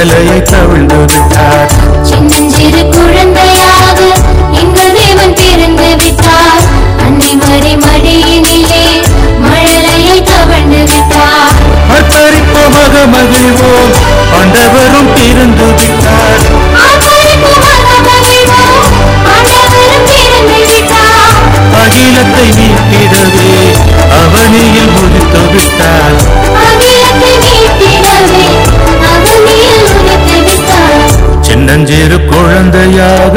மழலையை கவிழ்ந்து விட்டார் சின்னஞ்சிறு குழந்தையாக எங்கள் தேவன் பிறந்து விட்டார் அன்னை மறை மடியினிலே மழலையை தவழ்ந்து விட்டார் அர்ப்பரிப்போமாக மகிழ்வோம் ஆண்டவரும் பிறந்து விட்டார் ஆர்ப்பரிப்புமாக மகிழ்வோம், ஆண்டவரும் பிறந்து விட்டார். அகிலத்தை மீட்டிடவே அவனியில் முடித்து விட்டார் அகிலத்தை மீட்டிடவே அவனியில் உதித்து விட்டார். சின்னஞ்சிறு குழந்தையாக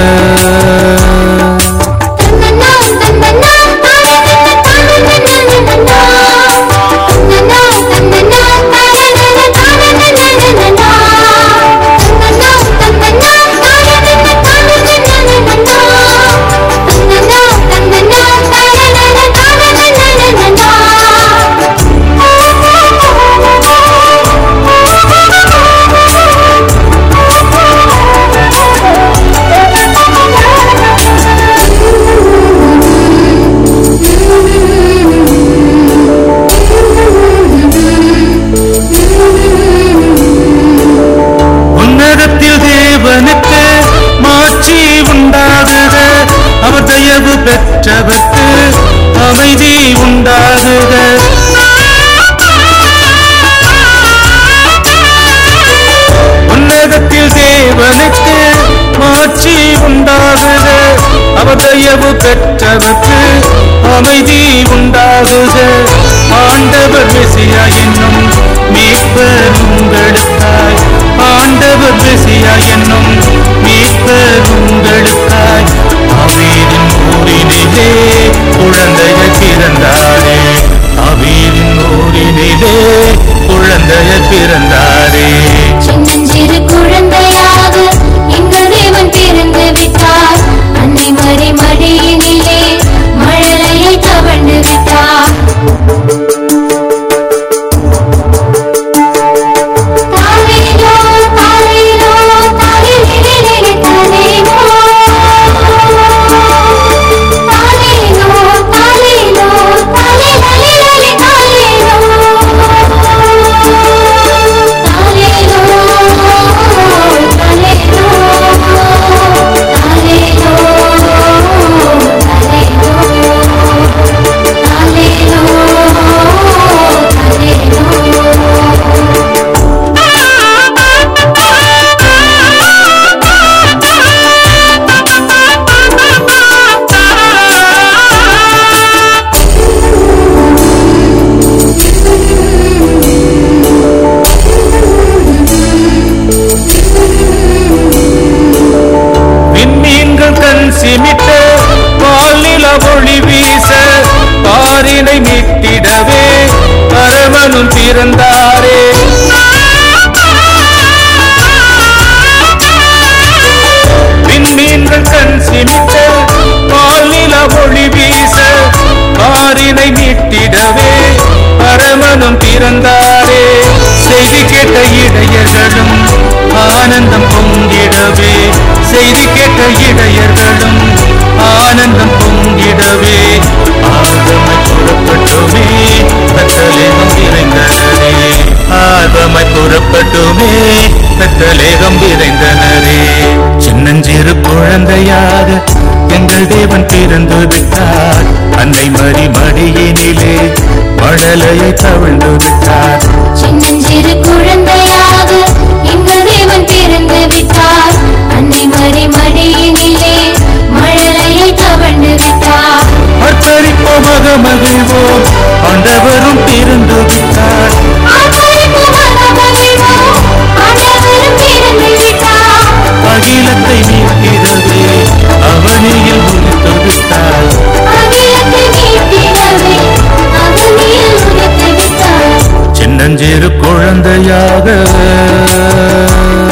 தன்னன்னா, தன்னன்னா, தானனன்னா, தானனன்னனன்னா. தன்னன்னா, தன்னன்னா, தானனன்னா, தானனன்னனன்னா. தன்னன்னா, தன்னன்னா, தானனன்னா, தானனன்னனன்னா. தன்னன்னா, தன்னன்னா, தானனன்னா, உன்னதத்தில் தேவனுக்கு மாட்சி உண்டாகுக அவர் தயவு பெற்றவர்க்கு அமைதி உண்டாகுக உன்னதத்தில் தேவனுக்கு மாட்சி உண்டாகுக அவர் தயவு பெற்றவர்க்கு அமைதி உண்டாகுக ஆண்டவர் மெசியா என்னும் மீட்பர் உங்களுக்காய் ஆண்டவர் மெசியா என்னும் மீட்பர் உங்களுக்காய் அவீரின் ஊரினிலே குழந்தைய பிறந்தாரே அவீரின் ஊரினிலே குழந்தைய பிறந்தாரே சின்னஞ்சிறு குழந்தையாக எங்கள் தேவன் பிறந்து விட்டார் அன்னை மறை மடியினிலே மழலையை தவழ்ந்து விட்டார் தாலேலோ, தாலேலோ, தாலேலிலிலிலி தாலேலோ. தாலேலோ, தாலேலோ, தாலேலலிலலி தாலேலோ. தாலேலோ, தாலேலோ, தாலேலோ, தாலேலோ, தாலேலோ. விண்மீன்கள் கண் சிமிட்ட பாலில ஒளி வீச பாரினை மீட்டிடவே பரமனும் பிறந்தாரே விண்மீன்கள் கண் சிமிட்ட பாலில ஒளி வீச பாரினை மீட்டிடவே பரமனும் பிறந்தாரே செய்தி கேட்ட இடையர்களும் ஆனந்தம் பொங்கிடவே செய்தி கேட்ட இடையர்களும் ஆனந்தம் பொங்கிடவே ஆகமை புறப்பட்டுமே கத்தலேகம் விரைந்தனரே ஆகமை புறப்பட்டுமே கத்தலேகம் விரைந்தனரே சின்னஞ்சிறு குழந்தையாக எங்கள் தேவன் பிறந்து விட்டார் அன்னை மறி மடியினிலே மழலையை தவிழ்ந்து விட்டார் சின்னஞ்சிறு குழந்தையாக எங்கள் தேவன் பிறந்து விட்டார் அன்னை மறை மடியினிலே மழலையை தவழ்ந்து விட்டார் அர்ப்பரிப்போமாக மகிழ்வோம் ஆண்டவரும் பிறந்து விட்டார் ஆர்ப்பரிப்புமாக மகிழ்வோம், ஆண்டவரும் பிறந்து விட்டார். அகிலத்தை மீட்கிறதே அவனியில் உதித்து விட்டார் அகிலத்தை மீட்டிடவே அவனியில் உதித்து விட்டார். சின்னஞ்சிறு குழந்தையாக